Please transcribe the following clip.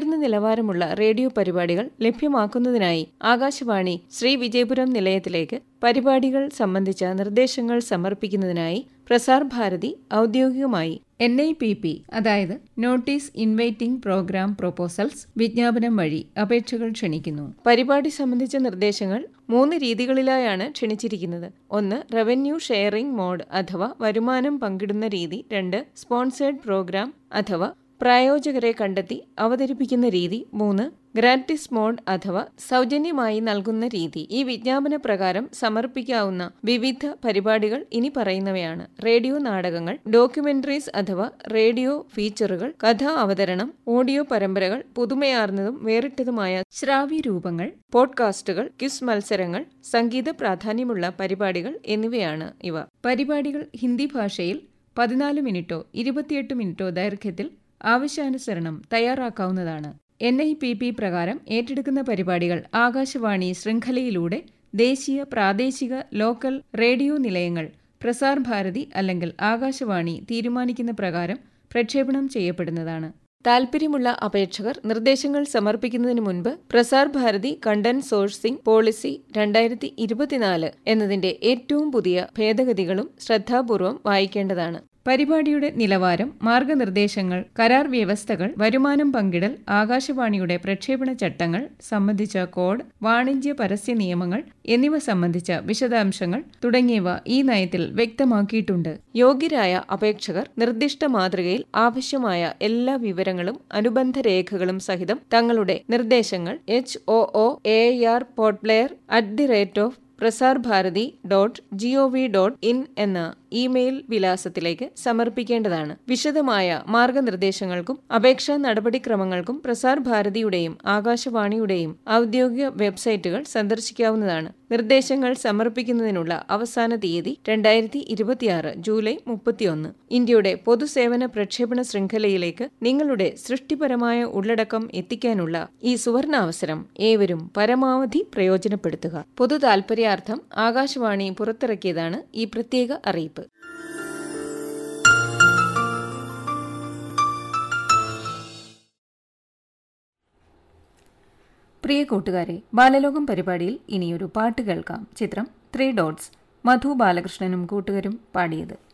ഉയർന്ന നിലവാരമുള്ള റേഡിയോ പരിപാടികൾ ലഭ്യമാക്കുന്നതിനായി ആകാശവാണി ശ്രീ വിജയപുരം നിലയത്തിലേക്ക് പരിപാടികൾ സംബന്ധിച്ച നിർദ്ദേശങ്ങൾ സമർപ്പിക്കുന്നതിനായി പ്രസാർ ഭാരതി ഔദ്യോഗികമായി എൻ ഐ പി പി അതായത് നോട്ടീസ് ഇൻവൈറ്റിംഗ് പ്രോഗ്രാം പ്രൊപ്പോസൽസ് വിജ്ഞാപനം വഴി അപേക്ഷകൾ ക്ഷണിക്കുന്നു പരിപാടി സംബന്ധിച്ച നിർദ്ദേശങ്ങൾ മൂന്ന് രീതികളിലായാണ് ക്ഷണിച്ചിരിക്കുന്നത് ഒന്ന് റവന്യൂ ഷെയറിംഗ് മോഡ് അഥവാ വരുമാനം പങ്കിടുന്ന രീതി രണ്ട് സ്പോൺസേഡ് പ്രോഗ്രാം അഥവാ പ്രായോജകരെ കണ്ടെത്തി അവതരിപ്പിക്കുന്ന രീതി മൂന്ന് ഗ്രാറ്റിസ് മോഡ് അഥവാ സൗജന്യമായി നൽകുന്ന രീതി ഈ വിജ്ഞാപന പ്രകാരം സമർപ്പിക്കാവുന്ന വിവിധ പരിപാടികൾ ഇനി പറയുന്നവയാണ് റേഡിയോ നാടകങ്ങൾ ഡോക്യുമെന്ററീസ് അഥവാ റേഡിയോ ഫീച്ചറുകൾ കഥാ അവതരണം ഓഡിയോ പരമ്പരകൾ പുതുമയാർന്നതും വേറിട്ടതുമായ ശ്രാവ്യ രൂപങ്ങൾ പോഡ്കാസ്റ്റുകൾ ക്വിസ് മത്സരങ്ങൾ സംഗീത പ്രാധാന്യമുള്ള പരിപാടികൾ എന്നിവയാണ് ഇവ പരിപാടികൾ ഹിന്ദി ഭാഷയിൽ പതിനാല് മിനിറ്റോ ഇരുപത്തിയെട്ട് മിനിറ്റോ ദൈർഘ്യത്തിൽ ആവശ്യാനുസരണം തയ്യാറാക്കാവുന്നതാണ് എൻ ഐ പി പി പ്രകാരം ഏറ്റെടുക്കുന്ന പരിപാടികൾ ആകാശവാണി ശൃംഖലയിലൂടെ ദേശീയ പ്രാദേശിക ലോക്കൽ റേഡിയോ നിലയങ്ങൾ പ്രസാർ ഭാരതി അല്ലെങ്കിൽ ആകാശവാണി തീരുമാനിക്കുന്ന പ്രകാരം പ്രക്ഷേപണം ചെയ്യപ്പെടുന്നതാണ് താൽപ്പര്യമുള്ള അപേക്ഷകർ നിർദ്ദേശങ്ങൾ സമർപ്പിക്കുന്നതിന് മുൻപ് Prasar Bharati content sourcing policy രണ്ടായിരത്തി ഇരുപത്തിനാല് എന്നതിന്റെ ഏറ്റവും പുതിയ ഭേദഗതികളും ശ്രദ്ധാപൂർവം വായിക്കേണ്ടതാണ് പരിപാടിയുടെ നിലവാരം മാർഗനിർദ്ദേശങ്ങൾ കരാർ വ്യവസ്ഥകൾ വരുമാനം പങ്കിടൽ ആകാശവാണിയുടെ പ്രക്ഷേപണ ചട്ടങ്ങൾ സംബന്ധിച്ച കോഡ് വാണിജ്യ പരസ്യ നിയമങ്ങൾ എന്നിവ സംബന്ധിച്ച വിശദാംശങ്ങൾ തുടങ്ങിയവ ഈ നയത്തിൽ വ്യക്തമാക്കിയിട്ടുണ്ട് യോഗ്യരായ അപേക്ഷകർ നിർദ്ദിഷ്ട മാതൃകയിൽ ആവശ്യമായ എല്ലാ വിവരങ്ങളും അനുബന്ധ രേഖകളും സഹിതം തങ്ങളുടെ നിർദ്ദേശങ്ങൾ H O O A R Port Blair at the rate of Prasar Bharati dot G O V dot in എന്ന ഇമെയിൽ വിലാസത്തിലേക്ക് സമർപ്പിക്കേണ്ടതാണ് വിശദമായ മാർഗനിർദ്ദേശങ്ങൾക്കും അപേക്ഷാ നടപടിക്രമങ്ങൾക്കും പ്രസാർ ഭാരതിയുടെയും ആകാശവാണിയുടെയും ഔദ്യോഗിക വെബ്സൈറ്റുകൾ സന്ദർശിക്കാവുന്നതാണ് നിർദ്ദേശങ്ങൾ സമർപ്പിക്കുന്നതിനുള്ള അവസാന തീയതി രണ്ടായിരത്തി ഇരുപത്തിയാറ് ജൂലൈ മുപ്പത്തിയൊന്ന് ഇന്ത്യയുടെ പൊതുസേവന പ്രക്ഷേപണ ശൃംഖലയിലേക്ക് നിങ്ങളുടെ സൃഷ്ടിപരമായ ഉള്ളടക്കം എത്തിക്കാനുള്ള ഈ സുവർണാവസരം ഏവരും പരമാവധി പ്രയോജനപ്പെടുത്തുക പൊതു താൽപര്യാർത്ഥം ആകാശവാണി പുറത്തിറക്കിയതാണ് ഈ പ്രത്യേക അറിയിപ്പ് പ്രിയ കൂട്ടുകാരെ ബാലലോകം പരിപാടിയിൽ ഇനിയൊരു പാട്ട് കേൾക്കാം ചിത്രം ത്രീ ഡോട്ട്സ് മധു ബാലകൃഷ്ണനും കൂട്ടുകാരും പാടിയത്